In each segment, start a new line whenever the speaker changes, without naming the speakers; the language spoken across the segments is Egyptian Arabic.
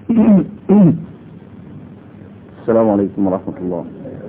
السلام عليكم ورحمة الله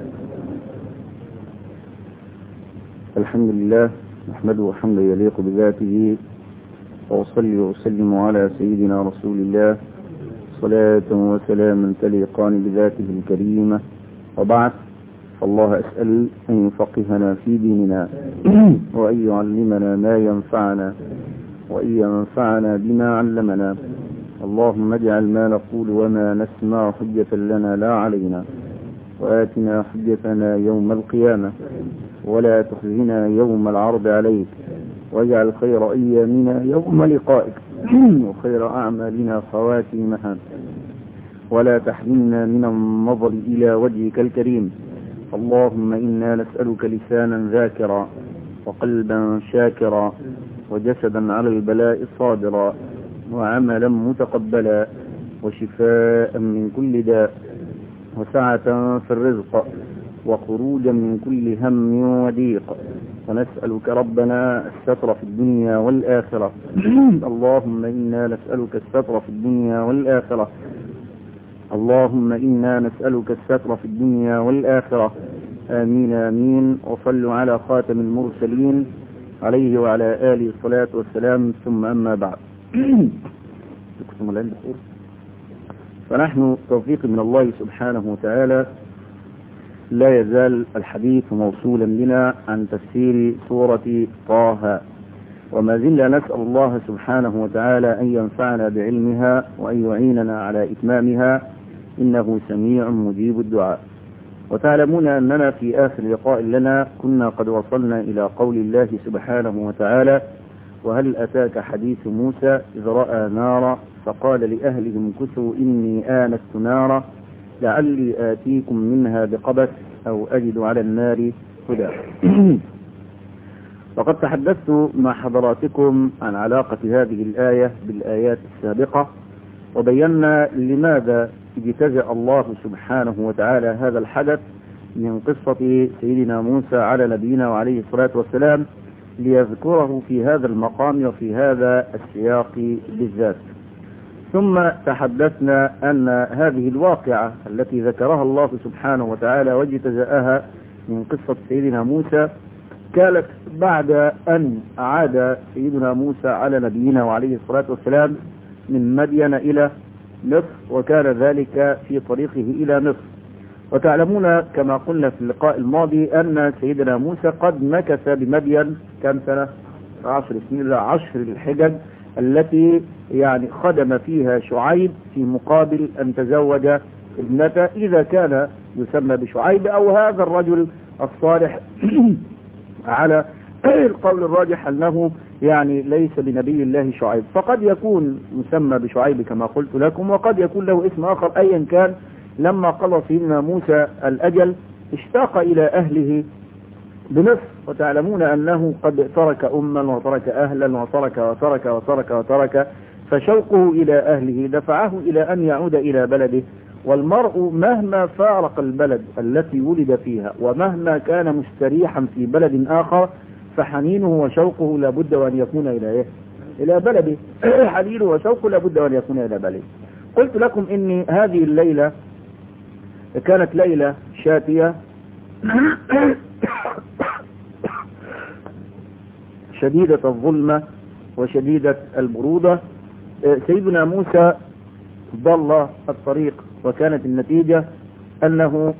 الحمد لله نحمده حمدا يليق بذاته وأصلي وأسلم على سيدنا رسول الله صلاة وسلاما تليقان بذاته الكريمة وبعد فالله أسأل أن يفقهنا في ديننا وأن يعلمنا ما ينفعنا وأن ينفعنا بما علمنا اللهم اجعل ما نقول وما نسمع حجة لنا لا علينا وآتنا حجتنا يوم القيامة ولا تخزنا يوم العرض عليك واجعل خير أيامنا يوم لقائك وخير أعمالنا خواتيمها ولا تحرمنا من النظر إلى وجهك الكريم اللهم إنا نسألك لسانا ذاكرا وقلبا شاكرا وجسدا على البلاء صابرا وعملا متقبلا وشفاء من كل داء وسعة في الرزق وخروجا من كل هم وضيق ونسألك ربنا الستر في الدنيا والآخرة اللهم إنا نسألك الستر في الدنيا والآخرة اللهم إنا نسألك الستر في الدنيا والآخرة آمين آمين وصلوا على خاتم المرسلين عليه وعلى آله الصلاة والسلام ثم أما بعد فنحن توفيق من الله سبحانه وتعالى لا يزال الحديث موصولا بنا عن تفسير سورة طه وما زلنا نسأل الله سبحانه وتعالى أن ينفعنا بعلمها وأن يعيننا على إتمامها إنه سميع مجيب الدعاء وتعلمون أننا في آخر لقاء لنا كنا قد وصلنا إلى قول الله سبحانه وتعالى وهل أتاك حديث موسى إذ رأى نارا فقال لأهلهم كثوا إني آنست نارا لعلي آتيكم منها بقبس أو أجد على النار هدى وقد تحدثت مع حضراتكم عن علاقة هذه الآية بالآيات السابقة وبينا لماذا اجتزأ الله سبحانه وتعالى هذا الحدث من قصة سيدنا موسى على نبينا وعليه الصلاة والسلام ليذكره في هذا المقام وفي هذا السياق بالذات ثم تحدثنا أن هذه الواقعة التي ذكرها الله سبحانه وتعالى واجتزأها من قصة سيدنا موسى كانت بعد أن عاد سيدنا موسى على نبينا وعليه الصلاة والسلام من مدين إلى مصر وكان ذلك في طريقه إلى مصر وتعلمون كما قلنا في اللقاء الماضي أن سيدنا موسى قد مكث بمدين كم سنة عشر سنين إلى عشر الحجج التي يعني خدم فيها شعيب في مقابل أن تزوج ابنته إذا كان يسمى بشعيب أو هذا الرجل الصالح على القول الراجح أنه يعني ليس بنبي الله شعيب فقد يكون مسمى بشعيب كما قلت لكم وقد يكون له اسم آخر أيا كان لما قضى سيدنا موسى الأجل اشتاق إلى أهله بمصر وتعلمون أنه قد ترك أما وترك أهلا وترك وترك وترك وترك فشوقه إلى أهله دفعه إلى أن يعود إلى بلده والمرء مهما فارق البلد التي ولد فيها ومهما كان مستريحا في بلد آخر فحنينه وشوقه لابد وأن يكون إلى إيه؟ إلى بلده حنينه وشوقه لابد وأن يكون إلى بلده قلت لكم إن هذه الليلة كانت ليلة شاتية شديدة الظلمة وشديدة البرودة سيدنا موسى ضل الطريق وكانت النتيجة أنه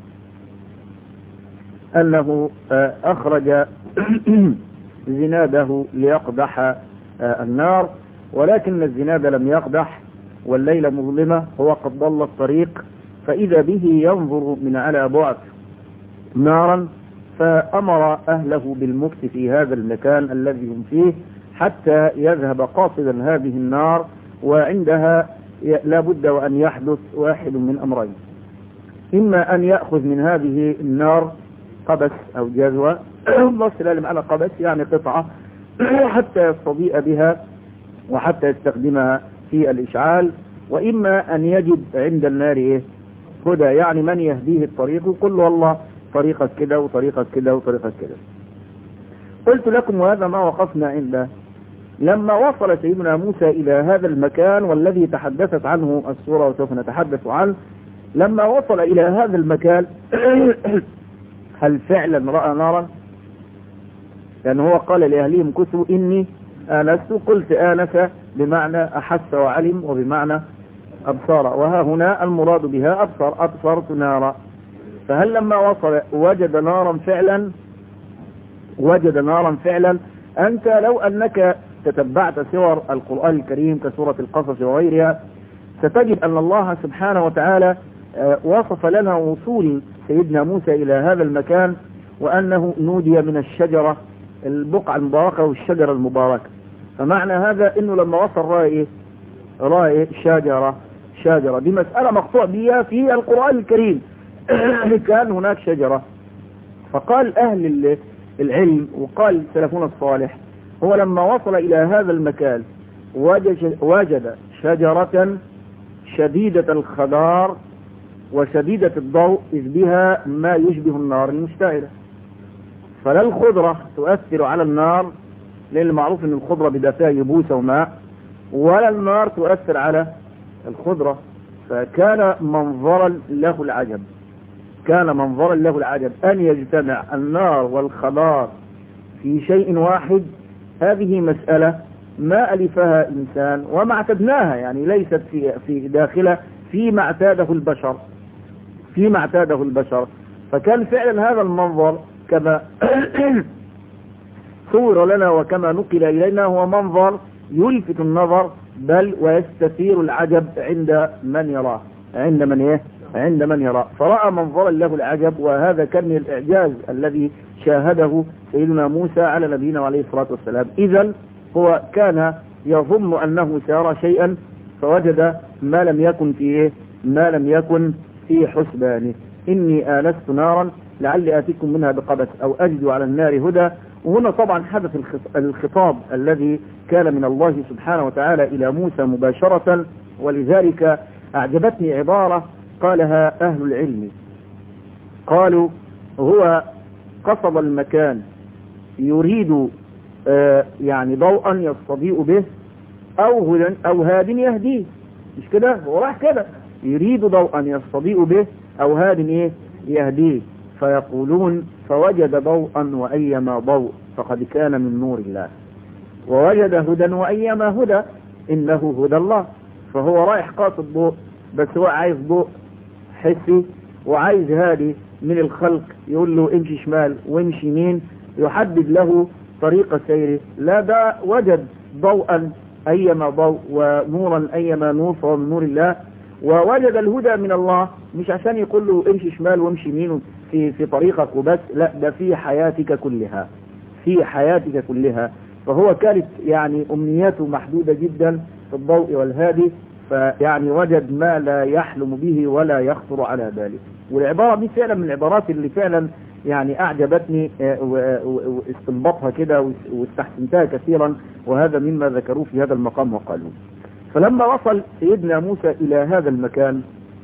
أنه أخرج زناده ليقدح النار ولكن الزناد لم يقدح والليلة مظلمة هو قد ضل الطريق فإذا به ينظر من على بعد نارا فأمر أهله بالمكث في هذا المكان الذي هم فيه حتى يذهب قاصدا هذه النار وعندها لا بد وأن يحدث واحد من أمرين إما أن يأخذ من هذه النار قبس أو جزوة الله سلالم على قبس يعني قطعة حتى يستضيء بها وحتى يستخدمها في الإشعال وإما أن يجد عند النار إيه هدى يعني من يهديه الطريق وقل له والله طريقك كده وطريقك كده وطريقك كده قلت لكم وهذا ما وقفنا عنده لما وصل سيدنا موسى إلى هذا المكان والذي تحدثت عنه السورة وسوف نتحدث عنه لما وصل إلى هذا المكان هل فعلا رأى نارا لأن هو قال لأهلهم كثوا إني آنست قلت آنس بمعنى أحس وعلم وبمعنى أبصار وها هنا المراد بها أبصر أبصرت نارا فهل لما وصل وجد نارا فعلا وجد نارا فعلا أنت لو أنك تتبعت سور القرآن الكريم كسورة القصص وغيرها ستجد أن الله سبحانه وتعالى وصف لنا وصول سيدنا موسى إلى هذا المكان وأنه نودي من الشجرة البقعة المباركة والشجرة المباركة فمعنى هذا أنه لما وصل رأي رأي شجرة شجرة دي مسألة مقطوع بها في القرآن الكريم كان هناك شجرة فقال أهل العلم وقال سلفنا الصالح هو لما وصل إلى هذا المكان وجد, وجد شجرة شديدة الخضار وشديدة الضوء إذ بها ما يشبه النار المشتعلة فلا الخضرة تؤثر على النار لأن معروف أن الخضرة بدأ فيها يبوسة وماء ولا النار تؤثر على الخضرة فكان منظرا له العجب كان منظرا له العجب أن يجتمع النار والخضار في شيء واحد هذه مسألة ما ألفها إنسان وما اعتدناها يعني ليست في, في داخلة فيما اعتاده البشر فيما اعتاده البشر فكان فعلا هذا المنظر كما صور لنا وكما نقل إلينا هو منظر يلفت النظر بل ويستثير العجب عند من يراه عند من ايه عند من يراه فرأى منظرا له العجب وهذا كان من الإعجاز الذي شاهده سيدنا موسى على نبينا عليه الصلاة والسلام إذا هو كان يظن أنه سيرى شيئا فوجد ما لم يكن في ما لم يكن في حسبانه إني آنست نارا لعلي آتيكم منها بقبس أو أجد على النار هدى وهنا طبعا حدث الخطاب الذي كان من الله سبحانه وتعالى إلى موسى مباشرة ولذلك أعجبتني عبارة قالها أهل العلم قالوا هو قصد المكان يريد آه يعني ضوءا يستضيء به أو هدى أو هاد يهديه مش كده هو راح كده يريد ضوءا يستضيء به أو هاد إيه يهديه فيقولون فوجد ضوءا وأيما ضوء فقد كان من نور الله ووجد هدى وأيما هدى إنه هدى الله فهو رايح قاصد ضوء بس هو عايز ضوء حسي وعايز هادي من الخلق يقول له امشي شمال وامشي يمين يحدد له طريق سيره لا ده وجد ضوءا أيما ضوء ونورا أيما نور فهو من نور الله ووجد الهدى من الله مش عشان يقول له امشي شمال وامشي يمين في في طريقك وبس لا ده في حياتك كلها في حياتك كلها فهو كانت يعني امنياته محدودة جدا في الضوء والهادي فيعني وجد ما لا يحلم به ولا يخطر على باله والعبارة دي فعلا من العبارات اللي فعلا يعني أعجبتني واستنبطها كده واستحسنتها كثيرا وهذا مما ذكروه في هذا المقام وقالوا فلما وصل سيدنا موسى إلى هذا المكان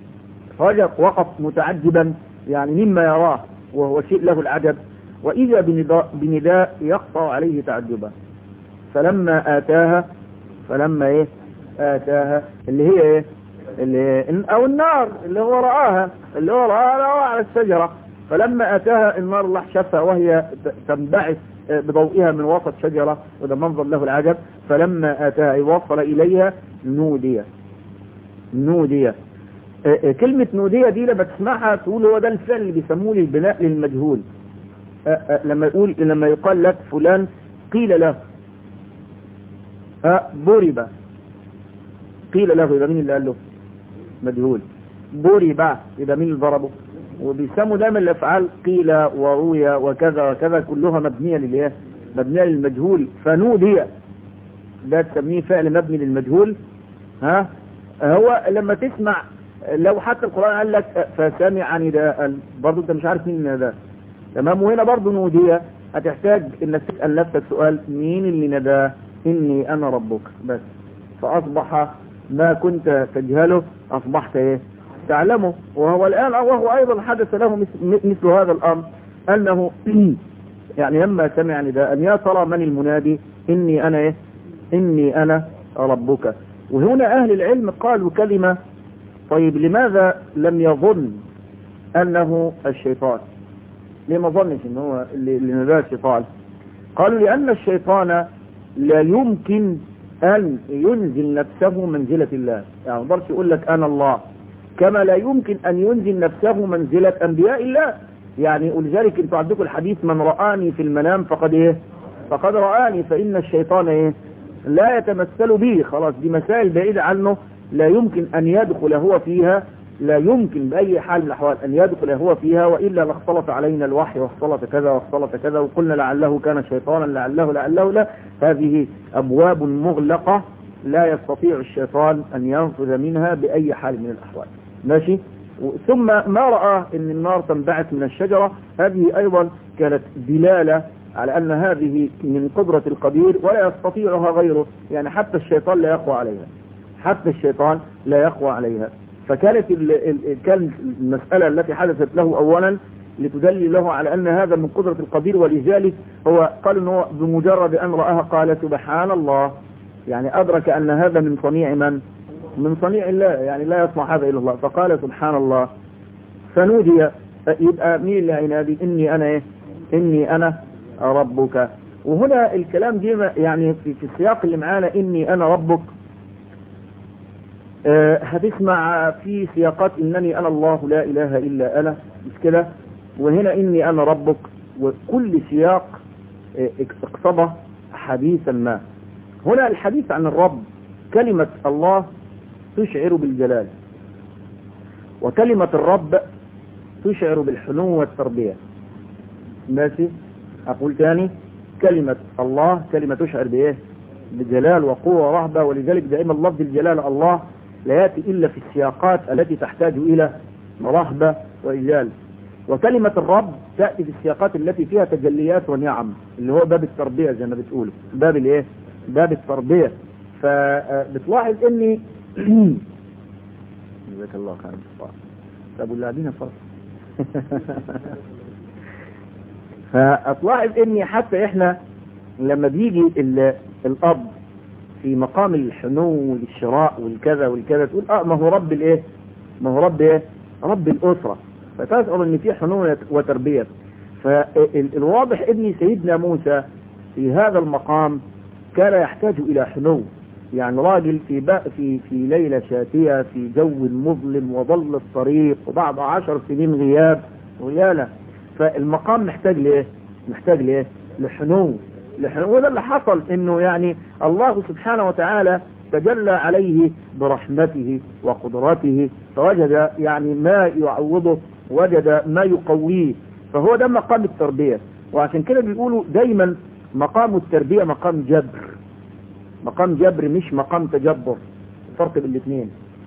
وقف متعجبا يعني مما يراه وهو شيء له العجب وإذا بنداء, بنداء يقطع عليه تعجبا فلما آتاها فلما إيه آتاها اللي هي إيه اللي أو النار اللي هو رآها اللي هو رآها على الشجرة فلما أتاها النار الله شافها وهي تنبعث بضوئها من وسط شجرة وده منظر له العجب فلما أتاها وصل إليها نودية نودية كلمة نودية دي لما تسمعها تقول هو ده الفعل اللي بيسموه البناء للمجهول لما يقول لما يقال لك فلان قيل له ضرب قيل له يبقى مين اللي قال له مجهول ضرب يبقى مين اللي ضربه وبيسموا دايما الافعال قيل وروي وكذا وكذا كلها مبنيه للايه مبنيه للمجهول فنودي ده تسميه فعل مبني للمجهول ها هو لما تسمع لو حتى القرآن قال لك فسمع نداء برضه انت مش عارف مين النداء تمام وهنا برضه نودية هتحتاج انك تسأل نفسك سؤال مين اللي نداه اني انا ربك بس فاصبح ما كنت تجهله اصبحت ايه تعلمه وهو الان وهو ايضا حدث له مثل, مثل هذا الامر انه يعني لما سمع نداء يا ترى من المنادي اني انا ايه إني أنا ربك وهنا أهل العلم قالوا كلمة طيب لماذا لم يظن أنه الشيطان ليه ما ظنش ان هو اللي ده الشيطان قالوا لأن الشيطان لا يمكن أن ينزل نفسه منزلة الله يعني ما اقدرش يقول لك أنا الله كما لا يمكن أن ينزل نفسه منزلة أنبياء الله يعني ولذلك انتوا عندكم الحديث من رآني في المنام فقد ايه فقد رآني فإن الشيطان ايه لا يتمثل به خلاص دي مسائل بعيدة عنه لا يمكن أن يدخل هو فيها لا يمكن بأي حال من الأحوال أن يدخل هو فيها وإلا لاختلط علينا الوحي واختلط كذا واختلط كذا وقلنا لعله كان شيطانا لعله لعله لا هذه أبواب مغلقة لا يستطيع الشيطان أن ينفذ منها بأي حال من الأحوال ماشي ثم ما رأى أن النار تنبعث من الشجرة هذه أيضا كانت دلالة على أن هذه من قدرة القدير ولا يستطيعها غيره يعني حتى الشيطان لا يقوى عليها حتى الشيطان لا يقوى عليها فكانت ال ال كانت المسألة التي حدثت له أولا لتدلل له على أن هذا من قدرة القدير ولذلك هو قال أنه بمجرد أن رآها قال سبحان الله يعني أدرك أن هذا من صنيع من من صنيع الله يعني لا يصنع هذا إلا الله فقال سبحان الله فنودي يبقى مين اللي هينادي إني أنا إيه إني أنا ربك وهنا الكلام دي يعني في, في السياق اللي معانا إني أنا ربك أه هتسمع في سياقات إنني أنا الله لا إله إلا أنا مش كده وهنا إني أنا ربك وكل سياق أه اقتضى حديثا ما هنا الحديث عن الرب كلمة الله تشعر بالجلال وكلمة الرب تشعر بالحنو والتربية ماشي أقول تاني كلمة الله كلمة تشعر بإيه بجلال وقوة ورهبة ولذلك دائما لفظ الجلال الله لا يأتي إلا في السياقات التي تحتاج إلى رهبة وإجلال وكلمة الرب تأتي في السياقات التي فيها تجليات ونعم اللي هو باب التربية زي ما بتقول باب الايه باب التربية فبتلاحظ اني جزاك الله خير طب واللاعبين فرق فأتلاحظ اني حتى احنا لما بيجي الاب في مقام الحنو والشراء والكذا والكذا تقول اه ما هو رب الايه ما هو رب ايه رب الاسرة فتشعر ان في حنو وتربية فالواضح ان سيدنا موسى في هذا المقام كان يحتاج الى حنو يعني راجل في بقى في في ليلة شاتية في جو مظلم وظل الطريق وبعد عشر سنين غياب غيالة فالمقام محتاج لايه محتاج لايه لحنو لحنو وده اللي حصل انه يعني الله سبحانه وتعالى تجلى عليه برحمته وقدرته فوجد يعني ما يعوضه وجد ما يقويه فهو ده مقام التربية وعشان كده بيقولوا دايما مقام التربية مقام جبر مقام جبر مش مقام تجبر فرق بين الاثنين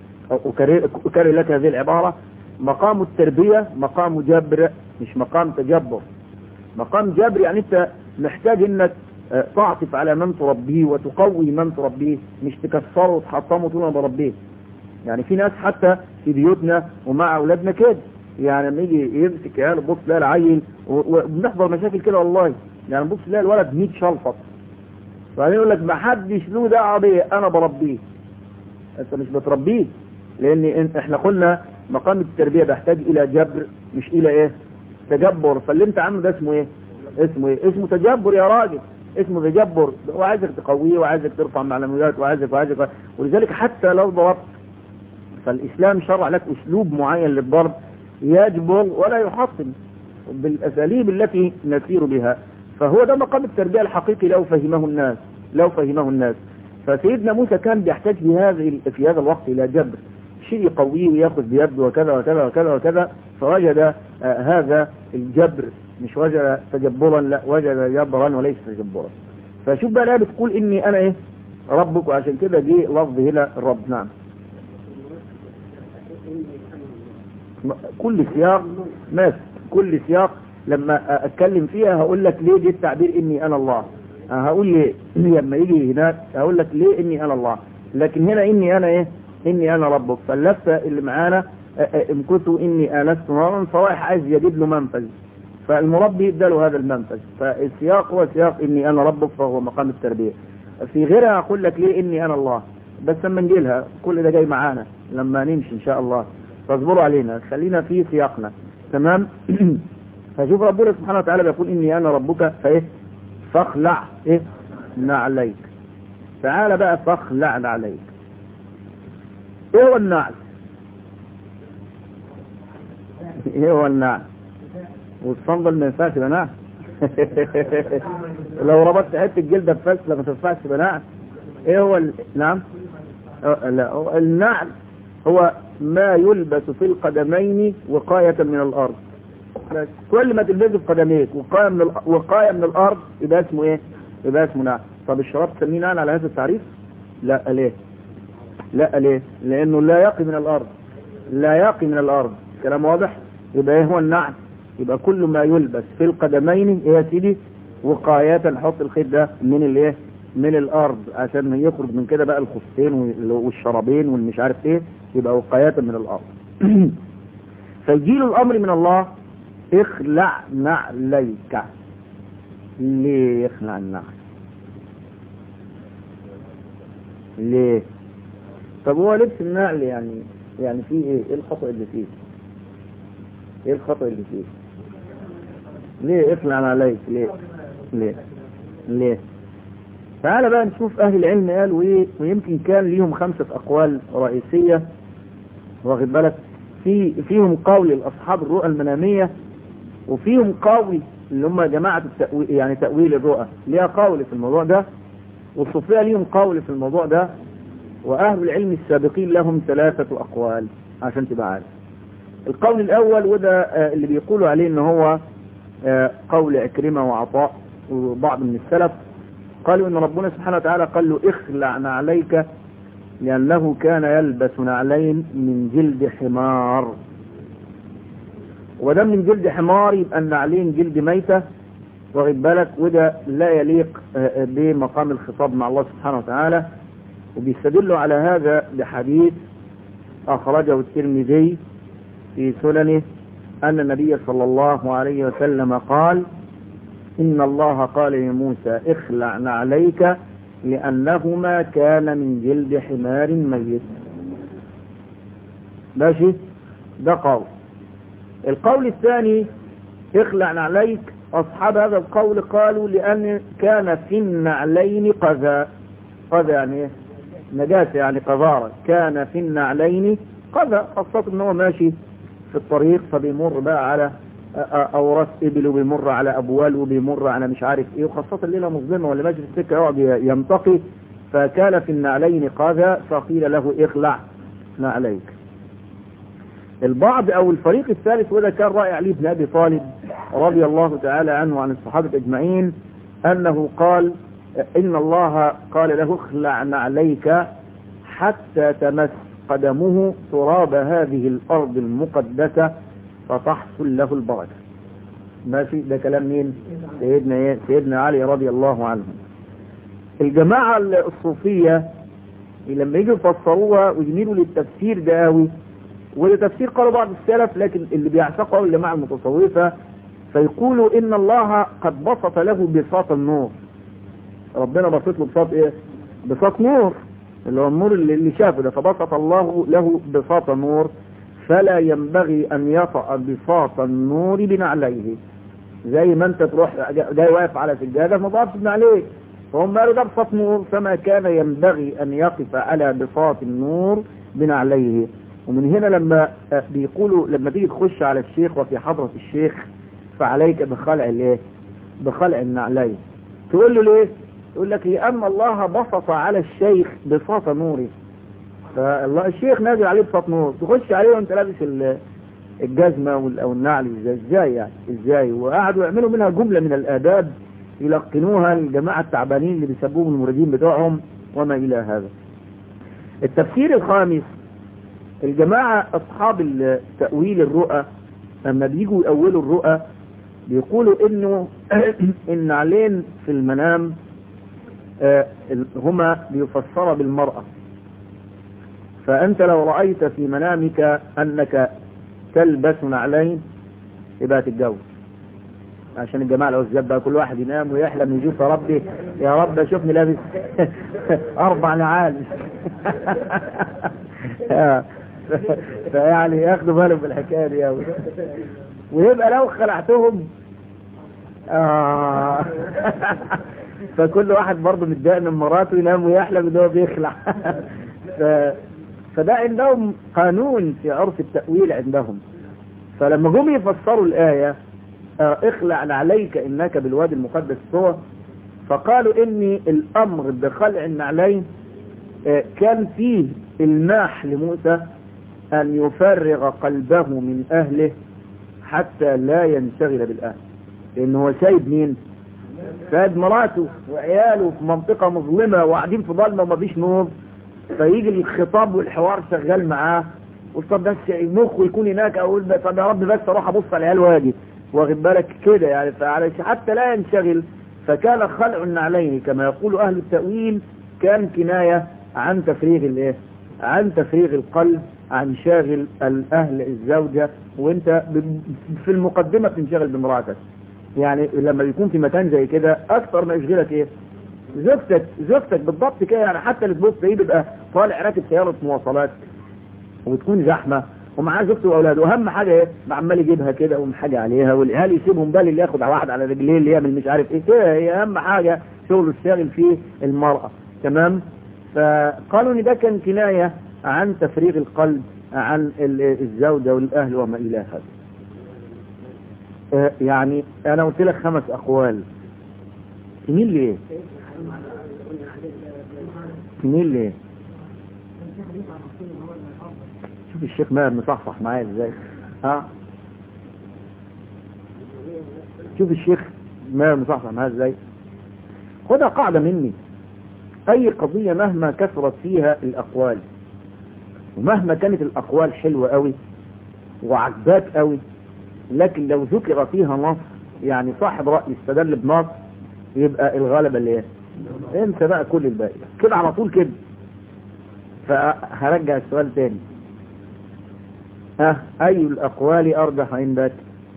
أكرر لك هذه العبارة مقام التربية مقام جبر مش مقام تجبر مقام جبر يعني انت محتاج انك تعطف على من تربيه وتقوي من تربيه مش تكسره وتحطمه طول ما بربيه يعني في ناس حتى في بيوتنا ومع اولادنا كده يعني لما يجي يمسك عيال بص لا العيل وبنحضر مشاكل كده والله يعني بص لا الولد 100 شلفط بعدين يقول لك ما حدش له دعوه بيه انا بربيه انت مش بتربيه لان احنا قلنا مقام التربيه بيحتاج الى جبر مش الى ايه تجبر فاللي انت عامله ده اسمه ايه اسمه ايه اسمه تجبر يا راجل اسمه تجبر وعايزك تقويه وعايزك ترفع معنويات وعايزك وعايزك ولذلك حتى لو ضربت فالاسلام شرع لك اسلوب معين للضرب يجبر ولا يحطم بالاساليب التي نسير بها فهو ده مقام التربية الحقيقي لو فهمه الناس لو فهمه الناس فسيدنا موسى كان بيحتاج في هذا في هذا الوقت الى جبر شيء يقويه وياخذ بيده وكذا وكذا وكذا وكذا فوجد آه هذا الجبر مش وجد تجبرا لا وجد جبرا وليس تجبرا فشوف بقى لا بتقول اني انا ايه ربك وعشان كده جه لفظ هنا الرب نعم كل سياق ماشي كل سياق لما اتكلم فيها هقول لك ليه جه التعبير اني انا الله هقول ليه لما يجي هناك هقول لك ليه اني انا الله لكن هنا اني انا ايه اني انا ربك فاللفه اللي معانا ان كنت اني انست نارا فواحد عايز يجيب له منفذ فالمربي اداله هذا المنفذ فالسياق هو سياق اني انا ربك فهو مقام التربيه في غيرها اقول لك ليه اني انا الله بس لما نجي لها كل ده جاي معانا لما نمشي ان شاء الله فاصبروا علينا خلينا في سياقنا تمام فشوف ربنا سبحانه وتعالى بيقول اني انا ربك فايه فاخلع ايه نعليك تعالى بقى فاخلع نعليك ايه هو النعل ايه هو النعل والصندل ما ينفعش يبقى نعل لو ربطت حته جلده بفاسله ما تنفعش تبقى نعل ايه هو ال... نعم أه لا هو النعل هو ما يلبس في القدمين وقاية من الارض بس كل ما تلبسه في قدميك وقاية من ال... وقاية من الارض يبقى اسمه ايه يبقى اسمه نعل طب الشراب تسميه نعل على هذا التعريف لا ليه لا ليه لانه لا يقي من الارض لا يقي من الارض كلام واضح يبقى ايه هو النعل يبقى كل ما يلبس في القدمين ايه يا سيدي وقاية نحط الخيط ده من الايه من الارض عشان يخرج من كده بقى الخفين والشرابين والمش عارف ايه يبقى وقاية من الارض فيجيل الامر من الله اخلع نعليك ليه يخلع النعل ليه طب هو لبس النعل يعني يعني فيه ايه ايه الخطأ اللي فيه ايه الخطأ اللي فيه ليه اخلع عليك ليه ليه ليه تعال بقى نشوف اهل العلم قالوا ايه ويمكن كان ليهم خمسة اقوال رئيسية واخد بالك في فيهم قول الاصحاب الرؤى المنامية وفيهم قول اللي هم جماعة التأويل يعني تأويل الرؤى ليها قول في الموضوع ده والصوفية ليهم قول في الموضوع ده واهل العلم السابقين لهم ثلاثة اقوال عشان تبقى عارف القول الاول وده اللي بيقولوا عليه ان هو قول عكرمة وعطاء وبعض من السلف قالوا ان ربنا سبحانه وتعالى قال له اخلع نعليك لانه كان يلبس نعلين من جلد حمار ودم من جلد حمار يبقى النعلين جلد ميتة واخد بالك وده لا يليق بمقام الخطاب مع الله سبحانه وتعالى وبيستدلوا على هذا بحديث أخرجه الترمذي في سننه أن النبي صلى الله عليه وسلم قال إن الله قال لموسى اخلع نعليك لأنهما كان من جلد حمار ميت ماشي ده قول القول الثاني اخلع نعليك أصحاب هذا القول قالوا لأن كان في النعلين قذى قذى يعني ايه نجاسة يعني قذارة كان في النعلين قذى خاصة ان هو ماشي في الطريق فبيمر بقى على اوراس ابل وبيمر على ابوال وبيمر على مش عارف ايه وخاصة الليلة مظلمة واللي ماشي في السكة يقعد ينتقي فكان في النعلين قذى فقيل له اخلع نعليك البعض او الفريق الثالث وده كان رأي علي بن ابي طالب رضي الله تعالى عنه وعن الصحابة اجمعين انه قال ان الله قال له اخلع نعليك حتى تمس قدمه تراب هذه الارض المقدسة فتحصل له البركة ماشي ده كلام مين سيدنا ايه سيدنا علي رضي الله عنه الجماعة الصوفية لما يجوا يفسروها ويميلوا للتفسير ده قوي ولتفسير قالوا بعض السلف لكن اللي بيعتقوا الجماعة المتصوفة فيقولوا ان الله قد بسط له بساط النور ربنا بسط له بساط ايه بساط نور اللي هو النور اللي, اللي شافه ده فبسط الله له بساط نور فلا ينبغي ان يطأ بساط النور بنعليه زي ما انت تروح جاي واقف على سجادة ما تقفش بنعليك فهم قالوا ده بساط نور فما كان ينبغي ان يقف على بساط النور بنعليه ومن هنا لما بيقولوا لما تيجي تخش على الشيخ وفي حضرة الشيخ فعليك بخلع الايه بخلع النعلين تقول له ليه يقول لك لأن الله بسط على الشيخ بساط نوره فالله الشيخ نازل عليه بساط نور تخش عليه وانت لابس الجزمة او النعل ازاي يعني ازاي وقعدوا يعملوا منها جملة من الآداب يلقنوها الجماعة التعبانين اللي بيسبوهم المريدين بتوعهم وما إلى هذا التفسير الخامس الجماعة أصحاب تأويل الرؤى لما بيجوا يأولوا الرؤى بيقولوا انه النعلين في المنام آه هما بيفسر بالمرأة فأنت لو رأيت في منامك أنك تلبس نعلين يبقى تتجوز عشان الجماعة العزاب بقى كل واحد ينام ويحلم يشوف يا ربي يا رب اشوفني لابس اربع نعال فيعني ياخدوا بالهم بالحكايه دي قوي ويبقى لو خلعتهم آه فكل واحد برضه متضايق من مراته ينام ويحلم ان هو بيخلع ف... فده عندهم قانون في عرف التأويل عندهم فلما جم يفسروا الآية آه اخلع عليك انك بالوادي المقدس طوى فقالوا ان الامر بخلع النعلين آه كان فيه الماح لموسى ان يفرغ قلبه من اهله حتى لا ينشغل بالاهل لان هو سايب مين سايب مراته وعياله في منطقة مظلمة وقاعدين في ظلمة ومفيش نور فيجي الخطاب والحوار شغال معاه وطب بس مخه يكون هناك اقول طب يا رب بس اروح ابص على العيال واجي واخد بالك كده يعني فعلش حتى لا ينشغل فكان خلع النعلين كما يقول اهل التأويل كان كناية عن تفريغ الايه عن تفريغ القلب عن شاغل الاهل الزوجة وانت في المقدمة بتنشغل بمراتك يعني لما يكون في مكان زي كده اكثر ما يشغلك ايه زوجتك زوجتك بالضبط كده يعني حتى اللي تبص ايه بيبقى طالع راكب سيارة مواصلات وتكون زحمة ومعاه زوجته واولاده واهم حاجة ايه عمال يجيبها كده ومحاجة عليها والعيال يسيبهم بالي اللي ياخد واحد على رجليه اللي يعمل مش عارف ايه كده هي اهم حاجة شغل الشاغل فيه المرأة تمام فقالوا ان ده كان كناية عن تفريغ القلب عن الزوجة والاهل وما الى هذا يعني انا قلت لك خمس اقوال تميل ليه تميل ليه شوف الشيخ ماهر مصحصح معايا ازاي ها شوف الشيخ ماهر مصحصح معايا ازاي خدها قاعدة مني اي قضية مهما كثرت فيها الاقوال ومهما كانت الاقوال حلوة قوي وعجباك قوي لكن لو ذكر فيها نص يعني صاحب رأي استدل بنص يبقى الغلبة اللي ايه انسى بقى كل الباقي كده على طول كده فهرجع السؤال تاني ها اي الاقوال ارجح عندك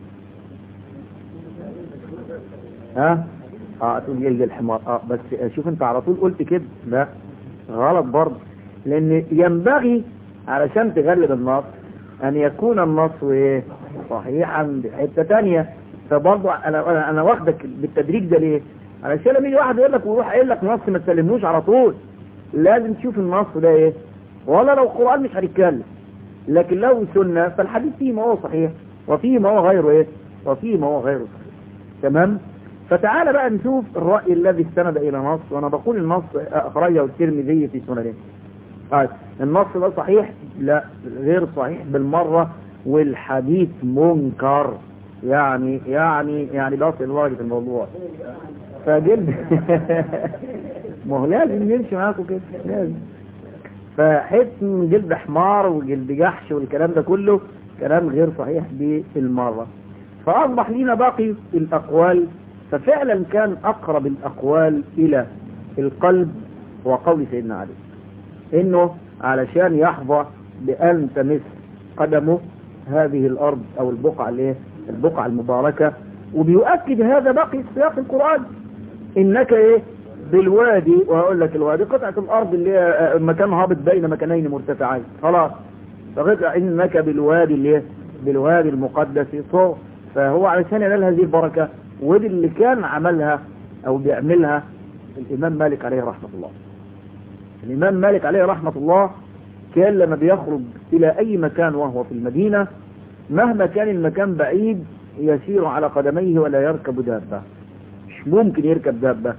ها اه تقول يلقى الحمار اه بس شوف انت على طول قلت كده لا غلط برضه لان ينبغي علشان تغلب النص ان يكون النص ايه صحيحا بحته تانية فبرضه انا انا واخدك بالتدريج ده ليه علشان لما يجي واحد يقول لك ويروح قايل لك نص ما تسلموش على طول لازم تشوف النص ده ايه ولا لو قران مش هنتكلم لكن لو سنه فالحديث فيه ما هو صحيح وفيه ما هو غيره ايه وفيه ما هو غيره صحيح تمام فتعال بقى نشوف الرأي الذي استند إلى نص وأنا بقول النص أخرجه الترمذي في سننه طيب النص ده صحيح لا غير صحيح بالمرة والحديث منكر يعني يعني يعني بصل لدرجة الموضوع فجلد ما هو لازم نمشي معاكم كده لازم فحسن جلد حمار وجلد جحش والكلام ده كله كلام غير صحيح بالمرة فأصبح لنا باقي الأقوال ففعلا كان أقرب الأقوال إلى القلب هو قول سيدنا علي إنه علشان يحظى بأن تمس قدمه هذه الأرض أو البقعة اللي البقعة المباركة وبيؤكد هذا باقي سياق القرآن إنك إيه بالوادي وأقول لك الوادي قطعة الأرض اللي هي مكان هابط بين مكانين مرتفعين خلاص فقطع إنك بالوادي اللي بالوادي المقدس صور فهو علشان ينال هذه البركة ودي اللي كان عملها او بيعملها الامام مالك عليه رحمة الله الامام مالك عليه رحمة الله كان لما بيخرج الى اي مكان وهو في المدينة مهما كان المكان بعيد يسير على قدميه ولا يركب دابة مش ممكن يركب دابة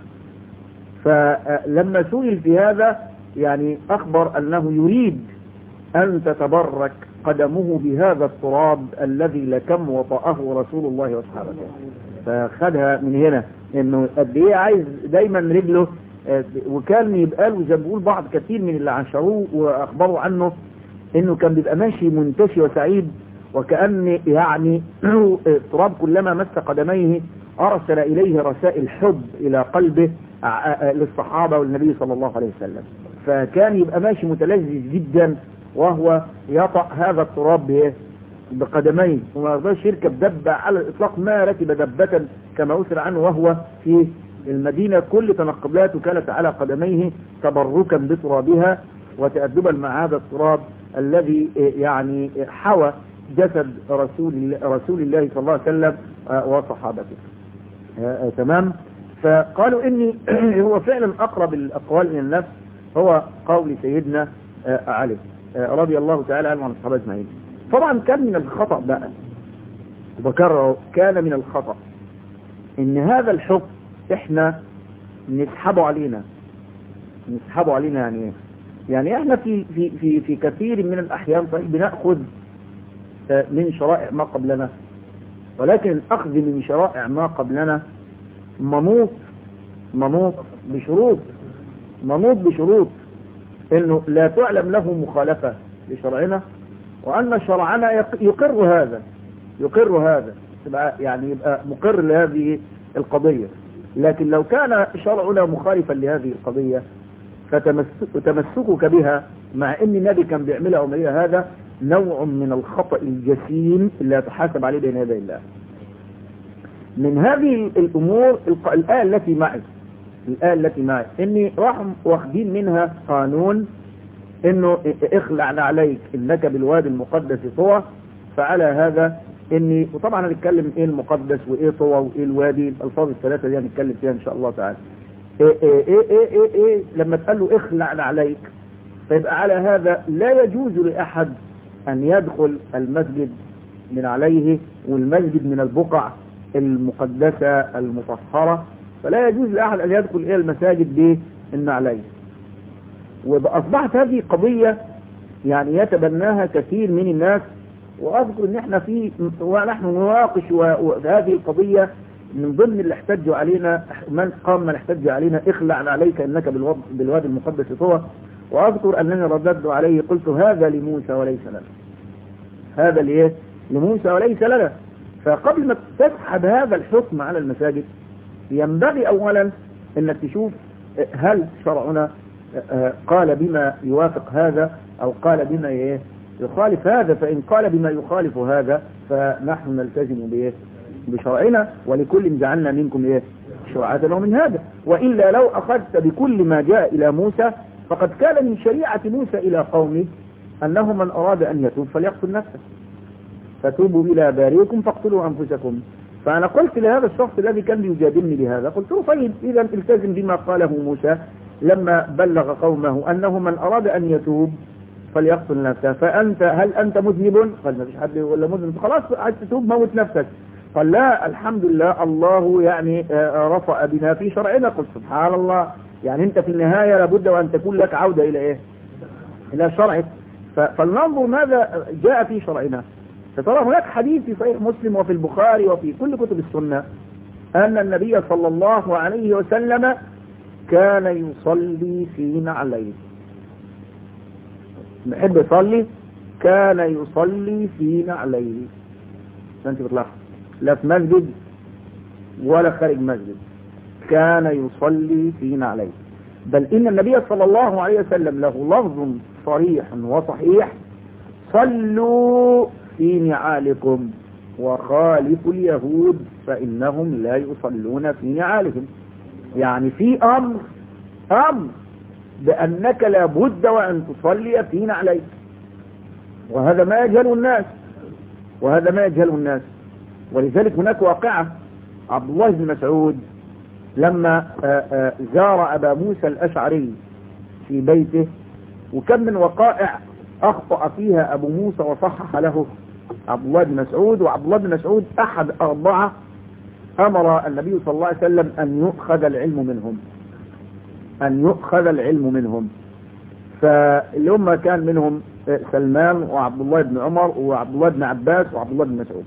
فلما سئل في هذا يعني اخبر انه يريد ان تتبرك قدمه بهذا التراب الذي لكم وطأه رسول الله واصحابه فخدها من هنا انه قد ايه عايز دايما رجله وكان يبقى له زي بقول بعض كثير من اللي عاشروه واخبروا عنه انه كان بيبقى ماشي منتشي وسعيد وكأن يعني التراب كلما مس قدميه ارسل اليه رسائل حب الى قلبه للصحابة والنبي صلى الله عليه وسلم فكان يبقى ماشي متلذذ جدا وهو يطأ هذا التراب بايه بقدميه وما يرضاش يركب دبة على الإطلاق ما ركب دبة كما أسر عنه وهو في المدينة كل تنقبلاته كانت على قدميه تبركا بترابها وتأدبا مع هذا التراب الذي يعني حوى جسد رسول الله, رسول الله صلى الله عليه وسلم وصحابته تمام فقالوا اني هو فعلا اقرب الاقوال الى النفس هو قول سيدنا علي رضي الله تعالى عنه وعن الصحابه اجمعين طبعا كان من الخطا بقى بكرره كان من الخطا ان هذا الحكم احنا نسحبه علينا نسحبه علينا يعني ايه يعني احنا في في في في كثير من الاحيان صحيح بناخذ من شرائع ما قبلنا ولكن الاخذ من شرائع ما قبلنا منوط منوط بشروط منوط بشروط انه لا تعلم له مخالفة لشرعنا وان شرعنا يقر هذا يقر هذا يبقى يعني يبقى مقر لهذه القضية لكن لو كان شرعنا مخالفا لهذه القضية فتمسكك بها مع ان النبي كان بيعملها ومعيها هذا نوع من الخطأ الجسيم اللي يتحاسب عليه بين يدي الله من هذه الامور الآية التي معي الآية التي معي اني راح واخدين منها قانون انه اخلعنا عليك انك بالوادي المقدس طوى فعلى هذا اني وطبعا هنتكلم ايه المقدس وايه طوى وايه الوادي الالفاظ الثلاثه دي هنتكلم فيها ان شاء الله تعالى إيه إيه إيه إيه إيه إيه لما تقال له اخلعنا عليك فيبقى على هذا لا يجوز لأحد أن يدخل المسجد من عليه والمسجد من البقع المقدسة المطهرة فلا يجوز لأحد أن يدخل إلى المساجد بالنعلين وأصبحت هذه قضية يعني يتبناها كثير من الناس وأذكر أن احنا في ونحن نناقش هذه القضية من ضمن اللي احتجوا علينا من قام من احتج علينا اخلع عليك انك بالوادي المقدس طوى واذكر انني رددت عليه قلت هذا لموسى وليس لنا هذا ليه لموسى وليس لنا فقبل ما تسحب هذا الحكم على المساجد ينبغي اولا انك تشوف هل شرعنا قال بما يوافق هذا او قال بما ايه يخالف هذا فان قال بما يخالف هذا فنحن نلتزم بايه بشرعنا ولكل جعلنا منكم ايه شرعة ومن هذا وإلا لو أخذت بكل ما جاء إلى موسى فقد كان من شريعة موسى إلى قومه أنه من أراد أن يتوب فليقتل نفسه فتوبوا إلى بارئكم فاقتلوا أنفسكم فأنا قلت لهذا الشخص الذي كان يجادلني بهذا قلت له طيب إذا التزم بما قاله موسى لما بلغ قومه أنه من أراد أن يتوب فليقتل نفسه فأنت هل أنت مذنب؟ قال ما فيش حد ولا مذنب خلاص عايز تتوب موت نفسك قال لا الحمد لله الله يعني رفع بنا في شرعنا قلت سبحان الله يعني انت في النهاية لابد وان تكون لك عودة الى ايه الى شرعك فلننظر ماذا جاء في شرعنا فترى هناك حديث في صحيح مسلم وفي البخاري وفي كل كتب السنة ان النبي صلى الله عليه وسلم كان يصلي في نعليه بحب يصلي كان يصلي في نعليه انت بتلاحظ لا في مسجد ولا خارج مسجد كان يصلي في نعليه بل إن النبي صلى الله عليه وسلم له لفظ صريح وصحيح صلوا في نعالكم وخالفوا اليهود فإنهم لا يصلون في نعالهم يعني في أمر أمر بأنك لابد وأن تصلي في نعليك وهذا ما يجهل الناس وهذا ما يجهل الناس ولذلك هناك واقعة عبد الله بن مسعود لما زار أبا موسى الأشعري في بيته وكم من وقائع أخطأ فيها أبو موسى وصحح له عبد الله بن مسعود وعبد الله بن مسعود أحد أربعة أمر النبي صلى الله عليه وسلم أن يؤخذ العلم منهم أن يؤخذ العلم منهم فاللي هم كان منهم سلمان وعبد الله بن عمر وعبد الله بن عباس وعبد الله بن مسعود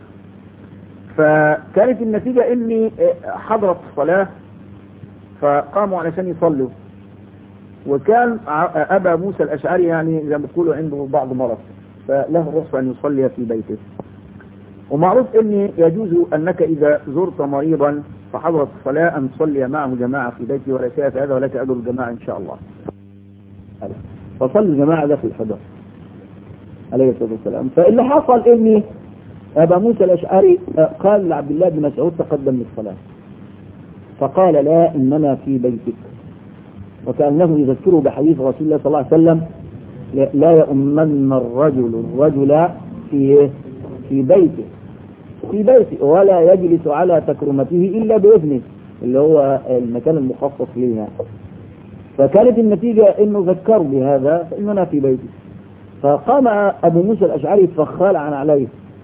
فكانت النتيجة اني حضرت الصلاة فقاموا علشان يصلوا وكان ابا موسى الاشعري يعني زي ما بتقولوا عنده بعض مرض فله الرخصة ان يصلي في بيته ومعروف ان يجوز انك اذا زرت مريضا فحضرت الصلاة ان تصلي معه جماعة في بيته ولا شيء في هذا ولك اجر الجماعة ان شاء الله فصل الجماعة ده في الحضر عليه الصلاة والسلام فاللي حصل اني أبا موسى الأشعري قال لعبد الله بن مسعود تقدم للصلاة فقال لا إنما في بيتك وكأنه يذكره بحديث رسول الله صلى الله عليه وسلم لا يؤمن الرجل الرجل في في بيته في بيته ولا يجلس على تكرمته إلا بإذنه اللي هو المكان المخصص لنا فكانت النتيجة انه ذكروا بهذا فاننا في بيتي فقام ابو موسى الاشعري فخلع عليه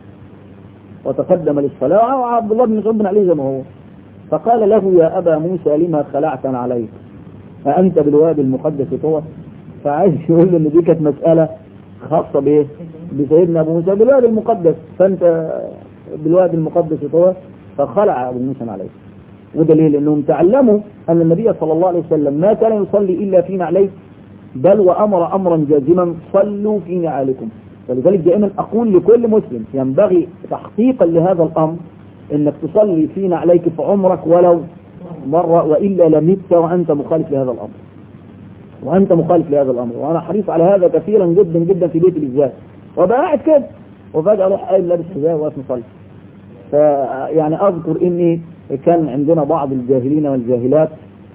وتقدم للصلاة وعبد الله بن مسعود بن عليه زي ما هو فقال له يا ابا موسى لما خلعت عليك أأنت بالوادي المقدس طوى فعايز يقول له ان دي كانت مسألة خاصة بايه بسيدنا ابو موسى بالوادي المقدس فانت بالوادي المقدس طوى فخلع ابو موسى عليه ودليل انهم تعلموا ان النبي صلى الله عليه وسلم ما كان يصلي الا في نعليه بل وامر امرا جازما صلوا في نعالكم ولذلك دائما اقول لكل مسلم ينبغي تحقيقا لهذا الامر انك تصلي في نعليك في عمرك ولو مرة والا لمت وانت مخالف لهذا الامر وانت مخالف لهذا الامر وانا حريص على هذا كثيرا جدا جدا في بيتي بالذات وابقى قاعد كده وفجاه اروح قايل لابس حذاء واقف مصلي فيعني اذكر اني كان عندنا بعض الجاهلين والجاهلات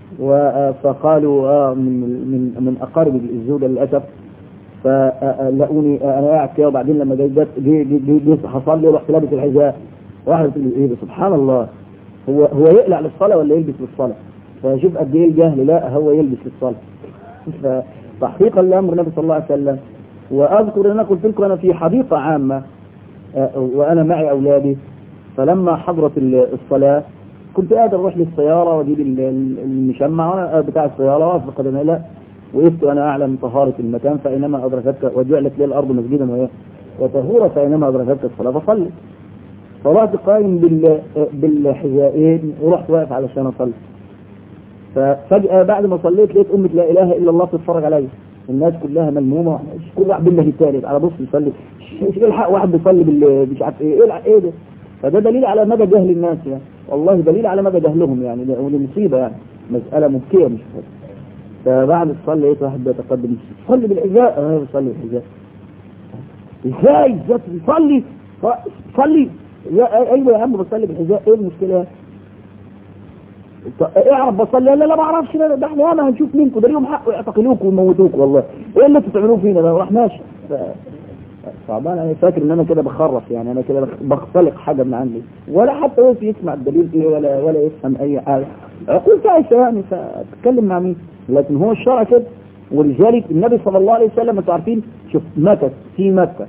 فقالوا من من من اقارب الزوجه للاسف فلقوني انا قاعد كده وبعدين لما جيت جيت هصلي ورحت لابس الحذاء واحد يقول لي ايه سبحان الله هو هو يقلع للصلاه ولا يلبس للصلاه فشوف قد ايه الجهل لا هو يلبس للصلاه فتحقيقا لامر النبي صلى الله عليه وسلم واذكر ان انا قلت لكم انا في حديقه عامه وانا معي اولادي فلما حضرت الصلاه كنت قادر اروح للسيارة واجيب المشمع وانا بتاع السيارة واقف بقدمي لا وقفت وانا اعلم طهارة المكان فاينما ادركتك وجعلت لي الارض مسجدا وطهورة فاينما ادركتك الصلاة فصلي فرحت قايم بال... بالحذائين ورحت واقف علشان اصلي ففجأة بعد ما صليت لقيت أمة لا إله إلا الله تتفرج عليا الناس كلها ملمومة كل واحد بالله الثالث على بص يصلي الحق واحد بيصلي بال مش عارف ايه ايه ايه ده فده دليل على مدى جهل الناس يعني والله دليل على مدى جهلهم يعني ودي مصيبه يعني مساله مبكيه مش فاهم فبعد الصلاه لقيت واحد بيتقدم صلي بالحذاء انا بصلي بالحذاء ازاي ازاي تصلي صلي يا ايوه يا عم بصلي بالحذاء ايه المشكله اعرف بصلي لا لا ما اعرفش لا ده احنا انا هنشوف منكم ده ليهم حق يعتقلوك ويموتوك والله ايه اللي انتوا بتعملوه فينا ده راح ماشي صعبان انا فاكر ان انا كده بخرف يعني انا كده بختلق حاجه من عندي ولا حتى هو يسمع الدليل ايه ولا ولا يفهم اي حاجه عقول تعيشه يعني فتتكلم مع مين لكن هو الشرع كده ولذلك النبي صلى الله عليه وسلم انتوا عارفين شوف مكث في مكه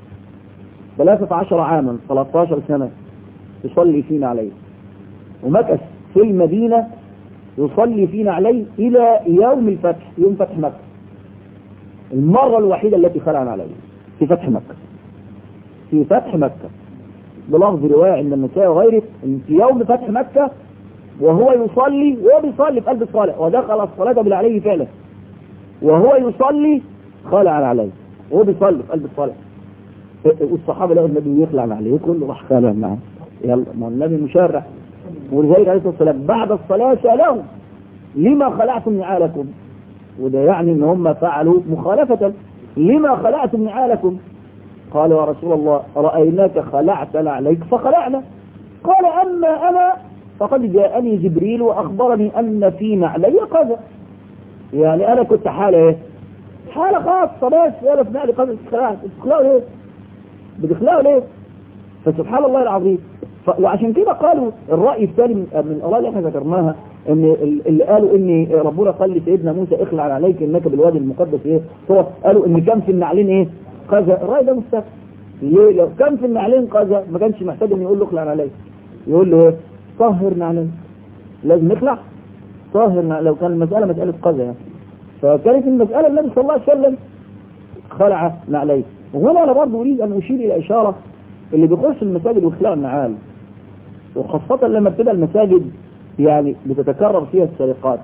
13 عاما 13 سنه يصلي فينا عليه ومكث في المدينه يصلي فينا عليه الى يوم الفتح يوم فتح مكه المره الوحيده التي خلعنا عليه في فتح مكة في فتح مكة بلفظ رواية عند النساء وغيره ان في يوم فتح مكة وهو يصلي وهو بيصلي في قلب الصلاة ودخل الصلاة بلا عليه فعلا وهو يصلي خلع عليه وهو بيصلي في قلب الصلاة والصحابة لقوا النبي يخلع عليه كله راح خلع معه يلا ما النبي مشرع ولذلك عليه الصلاة والسلام بعد الصلاة سألهم لما خلعتم نعالكم وده يعني ان هم فعلوا مخالفة لما خلعتم نعالكم قال يا رسول الله رأيناك خلعتنا عليك فخلعنا قال أما أنا فقد جاءني جبريل وأخبرني أن في نعلي قذى يعني أنا كنت حالة إيه حالة خاصة بس أنا في نعلي قذى بتخلعوا ليه بتخلعوا ليه فسبحان الله العظيم ف... وعشان كده قالوا الرأي الثاني من, من الآراء اللي احنا ذكرناها ان اللي قالوا ان ربنا قال لسيدنا موسى اخلع عليك انك بالوادي المقدس ايه هو قالوا ان كان في النعلين ايه قذى الرأي ده مستقبل ليه لو كان في النعلين قذى ما كانش محتاج ان يقول له اخلع عليك يقول له ايه طهر نعلين لازم نخلع طهر نعلين. لو كان المسألة مسألة قذى يعني فكانت المسألة النبي صلى الله عليه وسلم خلع نعليه وهنا انا برضه اريد ان اشير الى اشاره اللي بيخش المساجد ويخلع النعال وخاصة لما بتبقى المساجد يعني بتتكرر فيها السرقات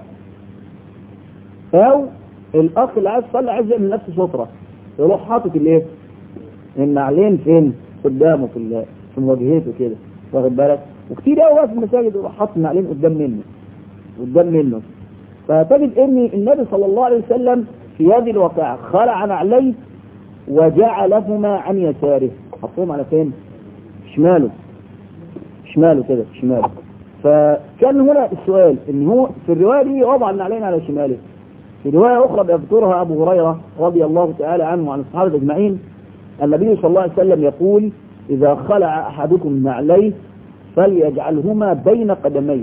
او الاخ اللي عايز يصلي عايز يعمل نفسه سترة يروح حاطط الايه النعلين فين قدامه في في مواجهته كده واخد بالك وكتير قوي في المساجد يروح حاطط النعلين قدام منه قدام منه فتجد ان النبي صلى الله عليه وسلم في هذه الواقعة خلع نعليه وجعلهما عن يساره حطوهم على فين شماله شماله كده شماله فكان هنا السؤال ان هو في الروايه دي وضع النعلين على شماله في روايه اخرى بيذكرها ابو هريره رضي الله تعالى عنه وعن الصحابه اجمعين النبي صلى الله عليه وسلم يقول اذا خلع احدكم نعليه فليجعلهما بين قدميه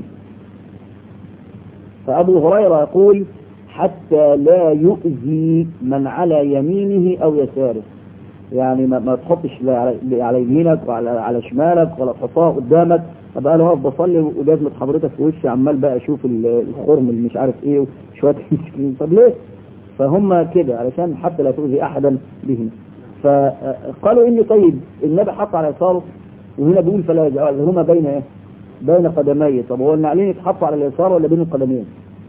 فابو هريره يقول حتى لا يؤذي من على يمينه او يساره يعني ما, ما تحطش لا على, على يمينك وعلى على شمالك ولا تحطها قدامك ابقى انا واقف بصلي ولازم حضرتك في وشي عمال بقى اشوف الخرم اللي مش عارف ايه وشويه مسكين طب ليه؟ فهم كده علشان حتى لا تؤذي احدا بهم فقالوا اني طيب النبي حط على يساره وهنا بيقول فلا يجعلهما بين ايه؟ بين قدمي طب هو النعلين يتحطوا على اليسار ولا بين القدمين؟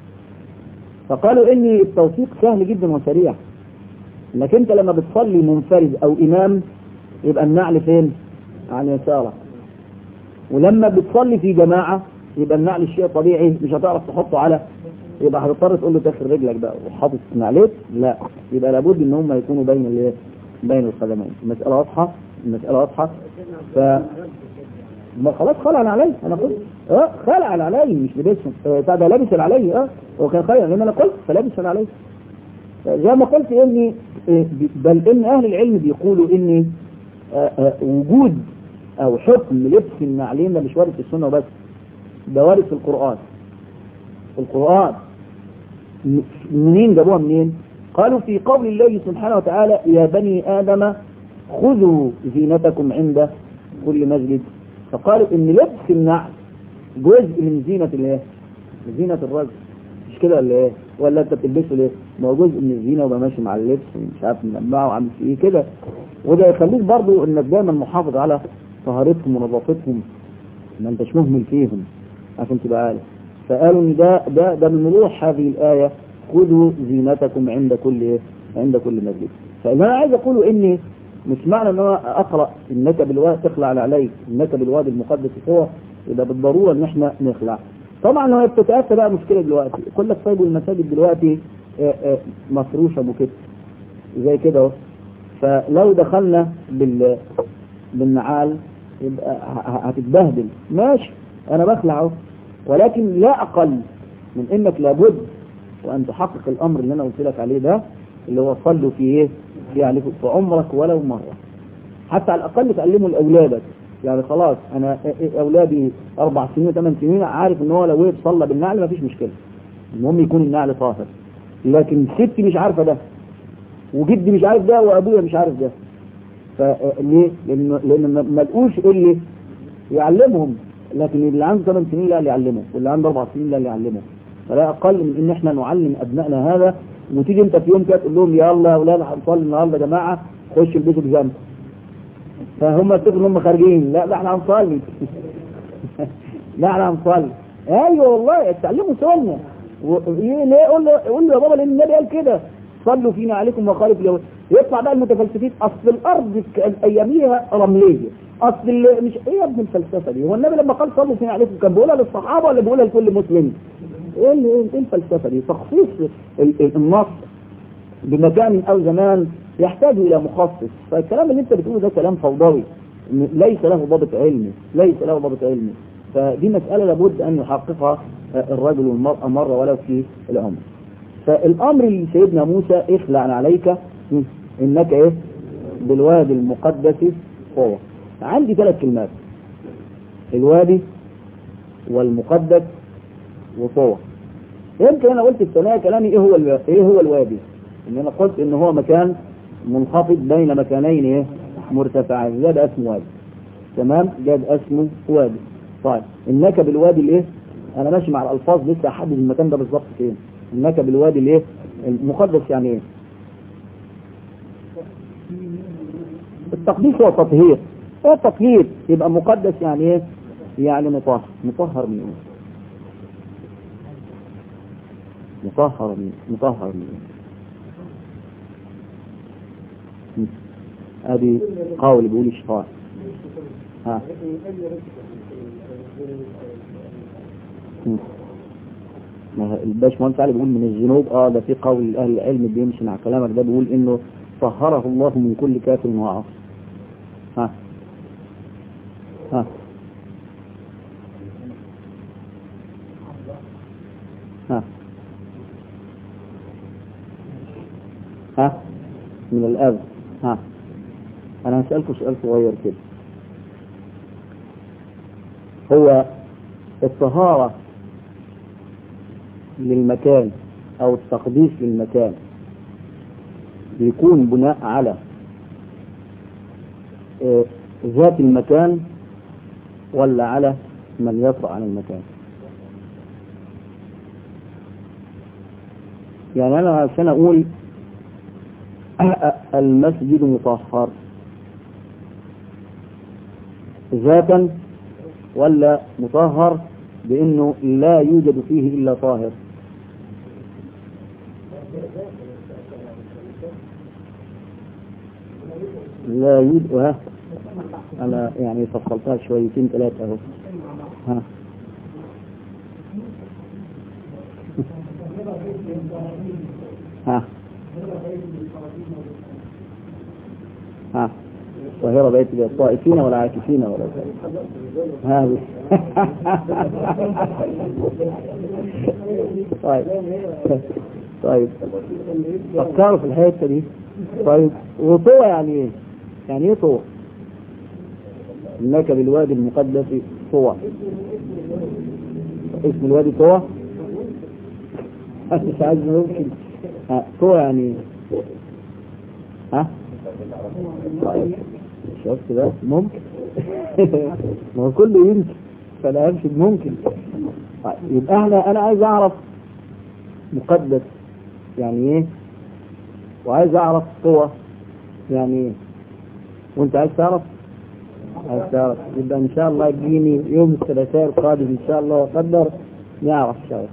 فقالوا ان التوفيق سهل جدا وسريع انك انت لما بتصلي منفرد او امام يبقى النعل فين على يسارك ولما بتصلي في جماعة يبقى النعل شيء طبيعي مش هتعرف تحطه على يبقى هتضطر تقول له تاخر رجلك بقى وحاطط نعليك لا يبقى لابد ان هم يكونوا بين الايه بين القدمين المسألة واضحة المسألة واضحة ف ما خلاص خلع علي انا قلت اه خلع علي مش لبسهم اه ده لابس علي اه هو كان خير لان انا قلت فلابس علي زي ما قلت اني بل ان اهل العلم بيقولوا اني اه اه وجود او حكم لبس النعلين ده مش وارد في السنه وبس ده وارد في القران في القران منين جابوها منين قالوا في قول الله سبحانه وتعالى يا بني ادم خذوا زينتكم عند كل مسجد فقالوا ان لبس النعل جزء من زينة الايه زينة الرجل مش كده ولا ايه ولا انت بتلبسه ليه ما هو جزء من الزينة وبقى ماشي مع اللبس ومش عارف منبعه وعامل فيه ايه كده وده يخليك برضو انك دايما محافظ على طهارتهم ونظافتهم ما انتش مهمل فيهم عشان تبقى عارف فقالوا ان ده ده ده من روح هذه الآية خذوا زينتكم عند كل ايه عند كل مسجد فاللي انا عايز اقوله اني مش معنى ان انا اقرا انك بالوادي تخلع عليك انك بالوادي المقدس هو يبقى بالضروره ان احنا نخلع طبعا لو بتتاتى بقى مشكله دلوقتي يقول لك طيب المساجد دلوقتي مفروشه بكده زي كده اهو فلو دخلنا بال بالنعال يبقى هتتبهدل ماشي انا بخلع اهو ولكن لا اقل من انك لابد وان تحقق الامر اللي انا قلت لك عليه ده اللي هو صلوا في ايه يعني في عمرك ولو مرة حتى على الأقل تعلمه لأولادك يعني خلاص أنا أولادي أربع سنين ثمان سنين عارف إن هو لو وقف صلى بالنعل مفيش مشكلة المهم يكون النعل طاهر لكن ستي مش عارفة ده وجدي مش عارف ده وأبويا مش عارف ده فليه؟ لأن لأن ما لقوش اللي يعلمهم لكن اللي عنده ثمان سنين لا اللي يعلمه واللي عنده أربع سنين لا اللي يعلمه فلا أقل من إن إحنا نعلم أبنائنا هذا وتيجي انت في يوم كده تقول لهم يلا يا اولاد هنصلي النهارده يا جماعه خش البسوا بيجامه فهم يفتكروا ان هم خارجين لا ده احنا هنصلي لا احنا هنصلي ايوه والله اتعلموا سنه ليه قول له قول له يا بابا لان النبي قال كده صلوا فينا عليكم وخالف اليهود يطلع بقى المتفلسفين اصل الارض اياميها رمليه اصل مش ايه يا ابن الفلسفه دي هو النبي لما قال صلوا فينا عليكم كان بيقولها للصحابه ولا بيقولها لكل مسلم ايه ايه الفلسفه دي تخصيص النص بمكان او زمان يحتاج الى مخصص فالكلام اللي انت بتقوله ده كلام فوضوي ليس له ضابط علمي ليس له ضابط علمي فدي مسألة لابد أن يحققها الرجل والمرأة مرة ولو في العمر فالأمر اللي سيدنا موسى اخلع عليك إنك إيه بالوادي المقدس طوى عندي ثلاث كلمات الوادي والمقدس وطوى يمكن انا قلت في ثنايا كلامي ايه هو الو... ايه هو الوادي ان انا قلت ان هو مكان منخفض بين مكانين ايه مرتفعين ده, ده اسمه وادي تمام ده, ده اسمه وادي طيب انك بالوادي الايه انا ماشي مع الالفاظ لسه احدد المكان ده بالظبط فين انك بالوادي الايه المقدس يعني ايه التقديس هو تطهير هو التطهير يبقى مقدس يعني ايه يعني مطهر مطهر من ايه مطهر من مطهر من ادي قول بيقول الشفاء ها الباشمهندس علي بيقول من الذنوب اه ده في قول اهل العلم بيمشي مع كلامك ده بيقول انه طهره الله من كل كافر وعاصي ها ها ها ها من الأب ها أنا هسألكم سؤال صغير كده هو الطهارة للمكان أو التقديس للمكان بيكون بناء على آه، ذات المكان ولا على من يطلع عن المكان يعني أنا عشان أقول المسجد مطهر ذاتا ولا مطهر بأنه لا يوجد فيه إلا طاهر لا يوجد ها أنا يعني فصلتها شويتين ثلاثة أهو ها ها ها القاهرة بقت للطائفين ولا عاكفين ولا ها طيب طيب فكروا في الحتة دي طيب وطوى يعني ايه؟ يعني ايه طوى؟ انك بالوادي المقدس طوى اسم الوادي طوى مش عايز ممكن ها طوى يعني ايه؟ ها طيب شفت ده ممكن ما هو كله يمكن فانا امشي ممكن طيب يبقى احنا انا عايز اعرف مقدس يعني ايه وعايز اعرف قوة يعني ايه وانت عايز تعرف عايز تعرف يبقى ان شاء الله تجيني يوم الثلاثاء القادم ان شاء الله وقدر نعرف ان شاء الله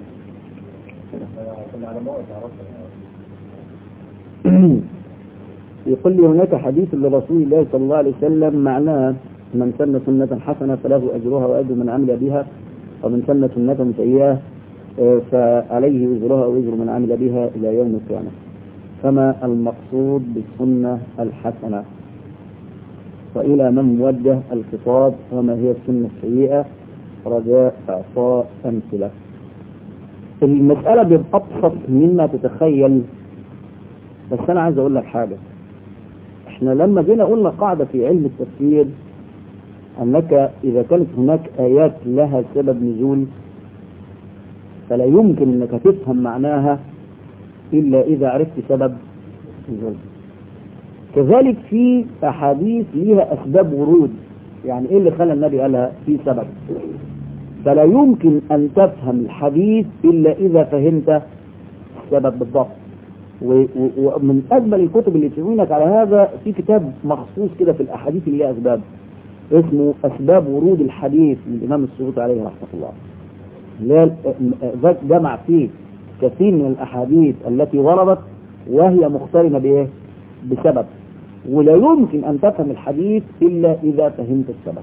يقول لي هناك حديث لرسول الله صلى الله عليه وسلم معناه من سن سنة حسنة فله أجرها وأجر من عمل بها ومن سن سنة سيئة آه، فعليه وزرها وزر من عمل بها إلى يوم القيامة فما المقصود بالسنة الحسنة وإلى من موجه الخطاب وما هي السنة السيئة رجاء إعطاء أمثلة المسألة بأبسط مما تتخيل بس أنا عايز أقول لك حاجة احنا لما جينا قلنا قاعدة في علم التفسير أنك إذا كانت هناك آيات لها سبب نزول فلا يمكن أنك تفهم معناها إلا إذا عرفت سبب نزول كذلك في أحاديث لها أسباب ورود يعني إيه اللي خلى النبي قالها في سبب فلا يمكن أن تفهم الحديث إلا إذا فهمت السبب بالضبط و- و- ومن أجمل الكتب اللي تعينك على هذا في كتاب مخصوص كده في الأحاديث اللي لها أسباب اسمه أسباب ورود الحديث للإمام السيوطي عليه رحمة الله اللي هي ذات جمع فيه كثير من الأحاديث التي وردت وهي مقترنة بإيه؟ بسبب ولا يمكن أن تفهم الحديث إلا إذا فهمت السبب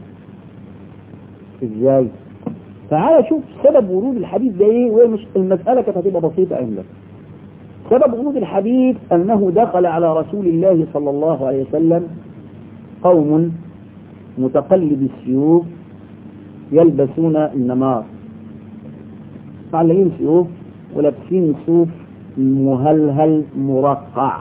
إزاي؟ تعال شوف سبب ورود الحديث ده إيه ومش المسألة كانت هتبقى بسيطة عندك سبب ورود الحديث أنه دخل على رسول الله صلى الله عليه وسلم قوم متقلب السيوف يلبسون النمار معلقين سيوف ولابسين صوف مهلهل مرقع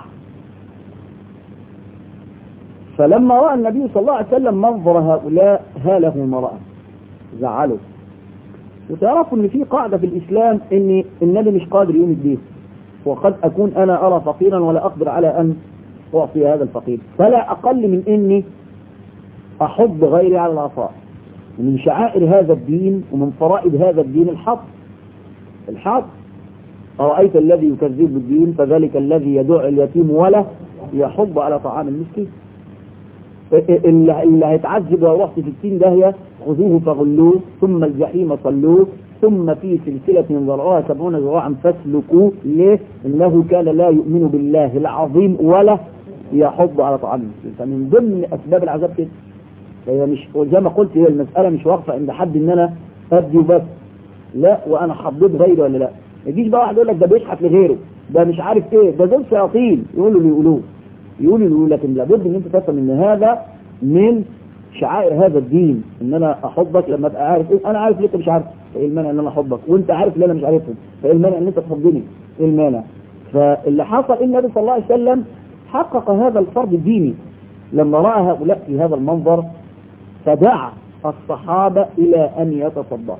فلما رأى النبي صلى الله عليه وسلم منظر هؤلاء هاله مرأة زعله وتعرفوا ان في قاعدة في الاسلام ان النبي مش قادر يوم الدين وقد اكون انا ارى فقيرا ولا اقدر على ان اعطي هذا الفقير فلا اقل من اني احض غيري على العطاء ومن شعائر هذا الدين ومن فرائض هذا الدين الحظ الحظ أرأيت الذي يكذب بالدين فذلك الذي يدع اليتيم ولا يحض على طعام المسكين اللي اللي هيتعذب ويروح في 60 داهية خذوه فغلوه ثم الجحيم صلوه ثم في سلسلة من ذرعها سبعون ذراعا فاسلكوه ليه؟ إنه كان لا يؤمن بالله العظيم ولا يحض على طعام المسكين فمن ضمن أسباب العذاب كده هي مش زي ما قلت هي المسألة مش واقفة عند حد إن أنا أدي وبس لا وأنا حضيت غيري ولا لا ما يجيش بقى واحد يقول لك ده بيشحت لغيره ده مش عارف ايه ده دول شياطين يقولوا اللي يقولوه يقولوا اللي يقولوا لكن لابد ان انت تفهم ان هذا من شعائر هذا الدين ان انا احبك لما ابقى عارف إيه انا عارف ليه انت مش عارف فايه المانع ان انا احبك وانت عارف ليه انا مش عارفهم فايه المانع ان انت تحبني ايه المانع فاللي حصل ان النبي صلى الله عليه وسلم حقق هذا الفرض الديني لما راى هؤلاء في هذا المنظر فدعا الصحابه الى ان يتصدقوا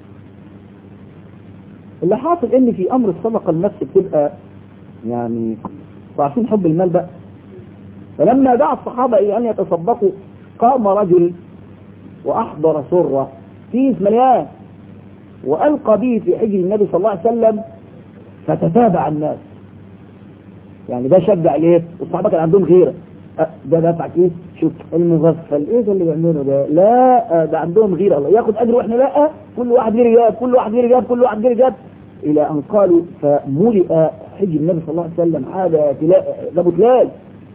اللي حاصل ان في امر الصدقه النفس بتبقى يعني عارفين حب المال بقى فلما دعا الصحابه الى ان يتصدقوا قام رجل واحضر سره كيس مليان والقى به في حجر النبي صلى الله عليه وسلم فتتابع الناس يعني ده شجع ليه والصحابه كان عندهم غيره أه ده دفع كيس شوف المغفل ايه ده اللي بيعمله ده لا ده عندهم غيره الله ياخد اجر واحنا لا كل واحد غير جاب كل واحد غير جاب كل واحد غير جاب الى ان قالوا فملئ حج النبي صلى الله عليه وسلم هذا ده بتلال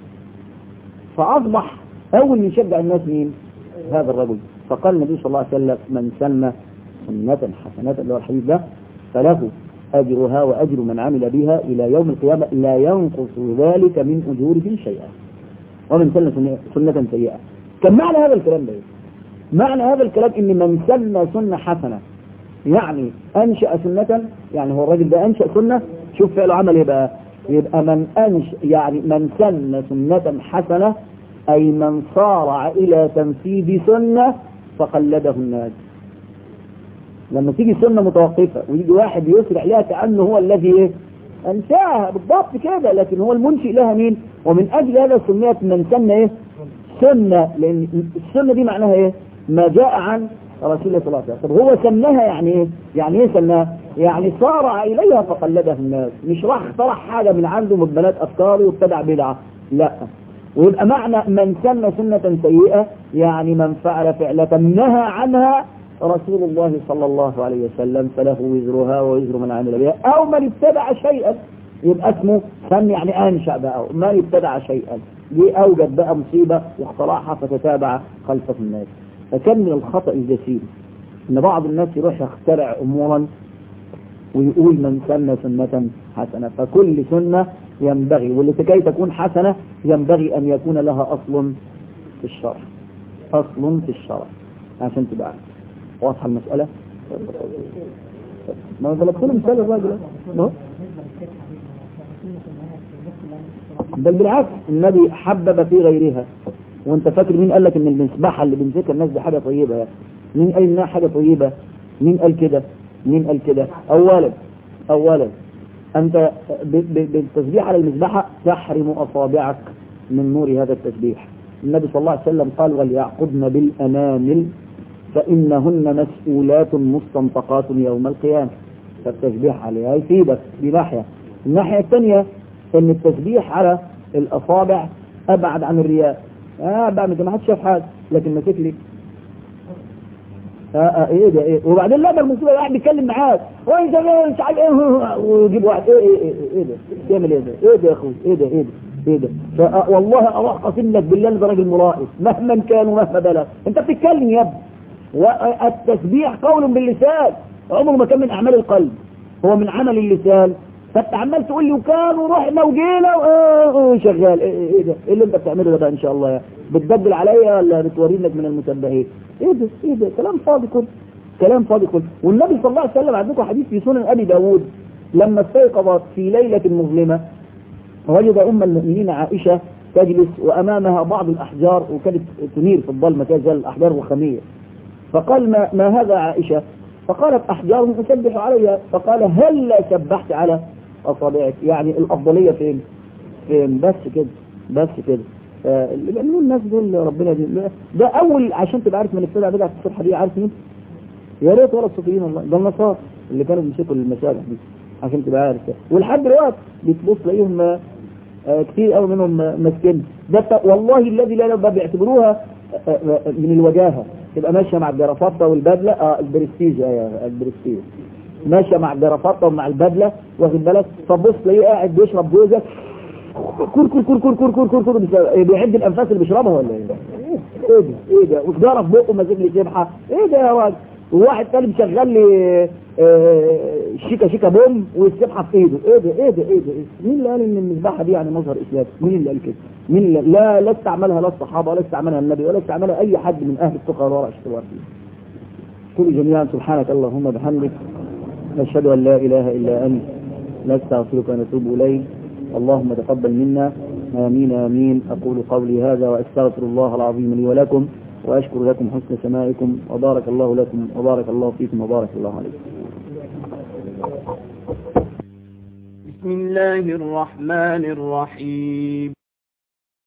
فاصبح اول من يشجع الناس مين هذا الرجل فقال النبي صلى الله عليه وسلم من سن سنة حسنة اللي هو الحديث ده فله أجرها وأجر من عمل بها إلى يوم القيامة لا ينقص ذلك من أجورهم شيئا ومن سن سنة سيئة كان معنى هذا الكلام ده معنى هذا الكلام إن من سن سنة حسنة يعني أنشأ سنة يعني هو الراجل ده أنشأ سنة شوف فعله عمل إيه بقى يبقى من أنش يعني من سن سنة حسنة أي من صارع إلى تنفيذ سنة فقلده الناس لما تيجي سنة متوقفة ويجي واحد يسرع لها كأنه هو الذي إيه؟ أنشاها بالضبط كده لكن هو المنشئ لها مين ومن أجل هذا سميت من سن إيه سنة لأن السنة دي معناها إيه ما جاء عن رسول الله صلى الله عليه وسلم طب هو سنها يعني إيه يعني إيه سنها يعني صارع إليها فقلدها الناس مش راح اخترع حاجة من عنده مبنات أفكاره وابتدع بدعة لا ويبقى معنى من سن سنة سيئة يعني من فعل فعلة نهى عنها رسول الله صلى الله عليه وسلم فله وزرها ووزر من عمل بها أو من ابتدع شيئا يبقى اسمه سن يعني أنشأ بقى من ابتدع شيئا دي أوجد بقى مصيبة واخترعها فتتابع خلفه الناس فكان من الخطأ الجسيم إن بعض الناس يروح يخترع أمورا ويقول من سن سنة حسنة فكل سنة ينبغي ولكي تكون حسنة ينبغي أن يكون لها أصل في الشرع أصل في الشرع عشان تبقى عارف واضحة المسألة ما ضربت له مثال الراجل بل بالعكس النبي حبب في غيرها وانت فاكر مين قال لك ان المسبحة اللي بنذكر الناس دي حاجة طيبة يعني. مين قال انها حاجة طيبة مين قال كده مين قال كده اولا اولا انت بالتسبيح على المسبحة تحرم اصابعك من نور هذا التسبيح النبي صلى الله عليه وسلم قال وليعقدن بالانامل فإنهن مسؤولات مستنطقات يوم القيامة فالتسبيح عليها يفيدك دي ناحية الناحية الثانية ان التسبيح على الأصابع أبعد عن الرياء آه بعمل ما حدش شاف حاجة لكن ماسك لي آه آه ايه ده ايه وبعدين لا ده المصيبه واحد بيتكلم معاك وانت مش عارف ايه ويجيب واحد ايه ايه ايه, إيه ده تعمل ايه ده ايه ده يا اخوي ايه ده ايه ده ايه ده والله اروح قسم لك بالله ده راجل مرائي مهما كان ومهما بلغ انت بتتكلم يا ابني والتسبيح قول باللسان عمره ما كان من اعمال القلب هو من عمل اللسان فانت عمال تقول لي وكانوا رحنا وجينا اه شغال ايه, ايه ده ايه اللي انت بتعمله ده بقى ان شاء الله يعني بتبدل عليا ولا بتوري لك من المتنبهين ايه ده ايه ده كلام فاضي كله كلام فاضي كله والنبي صلى الله عليه وسلم عندكم حديث في سنن ابي داود لما استيقظت في ليله مظلمه وجد ام المؤمنين عائشه تجلس وامامها بعض الاحجار وكانت تنير في الظلمه كده زي الاحجار الرخاميه فقال ما, ما هذا عائشة فقالت أحجار أسبح عليها فقال هل لا سبحت على أصابعك يعني الأفضلية فين فين بس كده بس كده اللي بيعملوا الناس دول ربنا دي ده أول عشان تبقى عارف من ابتدع بدعة الصبح دي عارف مين يا ريت ولا الصوفيين والله ده النصارى اللي كانوا بيمسكوا المساجد دي عشان تبقى عارف ولحد دلوقتي بتبص تلاقيهم كتير قوي منهم ماسكين ده والله الذي لا بيعتبروها من الوجاهه تبقى ماشيه مع الجرافطه والبدله اه البرستيج ايوه البرستيج ماشيه مع الجرافطه ومع البدله واخد بالك فبص تلاقيه قاعد بيشرب جوزك كور كور كور كور كور كور كور كور بيعد الانفاس اللي بيشربها ولا ايه؟ ايه ده؟ ايه ده؟ وسجاره في بقه ماسك لي سبحه ايه ده يا راجل؟ وواحد تاني مشغل لي
آه، شيكا شيكا بوم والسبحه في ايده ايه ده ايه ده ايه ده إيه؟ مين اللي قال ان المذبحه دي يعني مظهر اسلام مين اللي قال كده مين اللي لا لا استعملها لا الصحابه ولا استعملها النبي ولا استعملها اي حد من اهل التقى والورع الشتوار كل جميعا سبحانك اللهم بحمدك نشهد ان لا اله الا انت نستغفرك ونتوب اليك اللهم تقبل منا امين امين اقول قولي هذا واستغفر الله العظيم لي ولكم واشكر لكم حسن سماعكم وبارك الله لكم وبارك الله فيكم وبارك الله عليكم
بسم الله الرحمن الرحيم